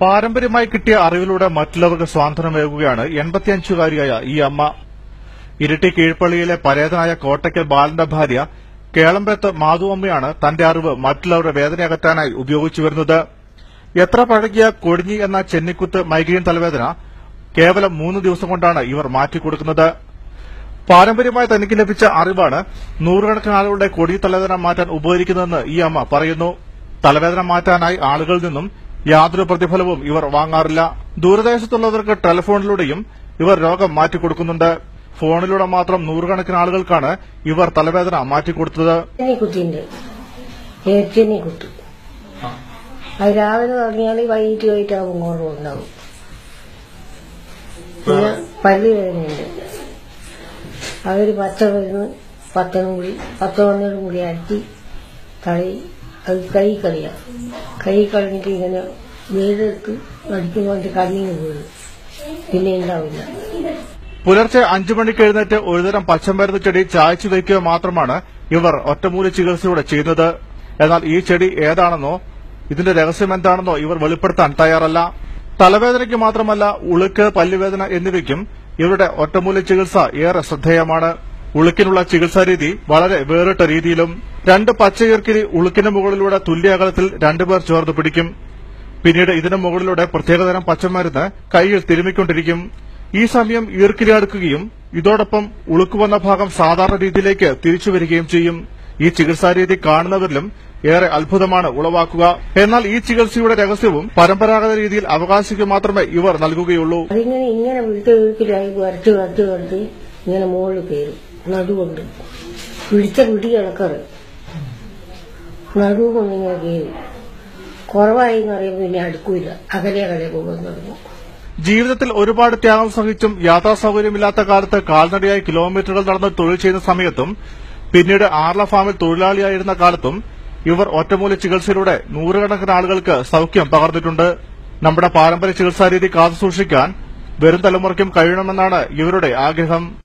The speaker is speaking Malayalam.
പാരമ്പര്യമായി കിട്ടിയ അറിവിലൂടെ മറ്റുള്ളവർക്ക് സ്വാതന്ത്ര്യമേകുകയാണ് എൺപത്തിയഞ്ചുകാരിയായ ഈ അമ്മ ഇരിട്ടി കീഴ്പള്ളിയിലെ പരേതനായ കോട്ടയ്ക്കൽ ബാലന്റെ ഭാര്യ കേളമ്പത്ത് മാധുവമ്മയാണ് തന്റെ അറിവ് മറ്റുള്ളവരുടെ വേദന അകറ്റാനായി ഉപയോഗിച്ചു വരുന്നത് എത്ര പഴകിയ കൊടിഞ്ഞി എന്ന ചെന്നിക്കുത്ത് മൈഗ്രെയിൻ തലവേദന കേവലം മൂന്ന് ദിവസം കൊണ്ടാണ് ഇവർ മാറ്റിക്കൊടുക്കുന്നത് പാരമ്പര്യമായി തനിക്ക് ലഭിച്ച അറിവാണ് നൂറുകണക്കിന് ആളുകളുടെ കൊടി തലവേദന മാറ്റാൻ ഉപകരിക്കുന്നതെന്ന് ഈ അമ്മ പറയുന്നു തലവേദന മാറ്റാനായി ആളുകളിൽ നിന്നും യാതൊരു പ്രതിഫലവും ഇവർ വാങ്ങാറില്ല ദൂരദേശത്തുള്ളവർക്ക് ടെലിഫോണിലൂടെയും ഇവർ രോഗം മാറ്റിക്കൊടുക്കുന്നുണ്ട് ഫോണിലൂടെ മാത്രം നൂറുകണക്കിന് ആളുകൾക്കാണ് ഇവർ തലവേദന മാറ്റിക്കൊടുത്തത് ചെന്നി കുത്തിണ്ട് ഏച്ചെന്നി കുത്തു അത് രാവിലെ തുടങ്ങിയാൽ വൈകിട്ട് വൈകിട്ടാകുമ്പോൾ ഇങ്ങോട്ട് ഉണ്ടാവും പിന്നെ പല്ല് വേദനയുണ്ട് അവര് പച്ച മരുന്ന് പത്തനും കൂടി പത്ത് മണിയോടും കൂടി അരത്തി കളി അത് കൈ കളിയാ കൈ കളഞ്ഞിട്ട് ഇങ്ങനെ വേദെടുത്ത് അടിക്കുമ്പോൾ കണ്ണിന് വീഴും പിന്നെ ഉണ്ടാവില്ല പുലർച്ചെ അഞ്ചു മണിക്ക് എഴുന്നേറ്റ് ഒരുതരം പച്ചമരുന്ന് ചെടി ചായച്ചു വയ്ക്കുക മാത്രമാണ് ഇവർ ഒറ്റമൂലി ചികിത്സയോടെ ചെയ്യുന്നത് എന്നാൽ ഈ ചെടി ഏതാണെന്നോ ഇതിന്റെ രഹസ്യം എന്താണെന്നോ ഇവർ വെളിപ്പെടുത്താൻ തയ്യാറല്ല തലവേദനയ്ക്ക് മാത്രമല്ല ഉളുക്ക് പല്ലുവേദന എന്നിവയ്ക്കും ഇവരുടെ ഒറ്റമൂലി ചികിത്സ ഏറെ ശ്രദ്ധേയമാണ് ഉളുക്കിനുള്ള ചികിത്സാ രീതി വളരെ വേറിട്ട രീതിയിലും രണ്ട് പച്ചയീർക്കിരി ഉളുക്കിന് മുകളിലൂടെ തുല്യ അകലത്തിൽ രണ്ടുപേർ ചേർത്ത് പിടിക്കും പിന്നീട് ഇതിനു മുകളിലൂടെ പ്രത്യേകതരം പച്ചമരുന്ന് കൈയിൽ തിരുമിക്കൊണ്ടിരിക്കും ഈ സമയം ഈർക്കിലി അടുക്കുകയും ഇതോടൊപ്പം ഉളുക്കുവന്ന ഭാഗം സാധാരണ രീതിയിലേക്ക് തിരിച്ചു വരികയും ചെയ്യും ഈ ചികിത്സാരീതി കാണുന്നവരിലും ഏറെ അത്ഭുതമാണ് ഉളവാക്കുക എന്നാൽ ഈ ചികിത്സയുടെ രഹസ്യവും പരമ്പരാഗത രീതിയിൽ അവകാശിക്ക് മാത്രമേ ഇവർ നൽകുകയുള്ളൂ അതിങ്ങനെ ഇങ്ങനെ വിഴുത്ത വീഴ്ക്കിലായി വരച്ച് വരച്ച് വരച്ച് ഇങ്ങനെ മുകളിൽ കയറും നടുകൊണ്ട് പിടിച്ച പിടി കിടക്കറ് നടുവ് കൊണ്ടിങ്ങനെ കയറും കുറവായി എന്ന് പറയുമ്പോൾ പിന്നെ അടുക്കൂല അകലെ അകലെ പോകാൻ തുടങ്ങും ജീവിതത്തിൽ ഒരുപാട് ത്യാഗം സഹിച്ചും യാത്രാ സൗകര്യമില്ലാത്ത കാലത്ത് കാൽനടയായി കിലോമീറ്ററുകൾ നടന്ന് തൊഴിൽ ചെയ്യുന്ന സമയത്തും പിന്നീട് ആർല ഫാമിൽ തൊഴിലാളിയായിരുന്ന കാലത്തും ഇവർ ഒറ്റമൂലി ചികിത്സയിലൂടെ നൂറുകണക്കിന് ആളുകൾക്ക് സൌഖ്യം പകർന്നിട്ടുണ്ട് നമ്മുടെ പാരമ്പര്യ ചികിത്സാരീതി കാത്തുസൂക്ഷിക്കാൻ വരും തലമുറയ്ക്കും കഴിയണമെന്നാണ് ഇവരുടെ ആഗ്രഹം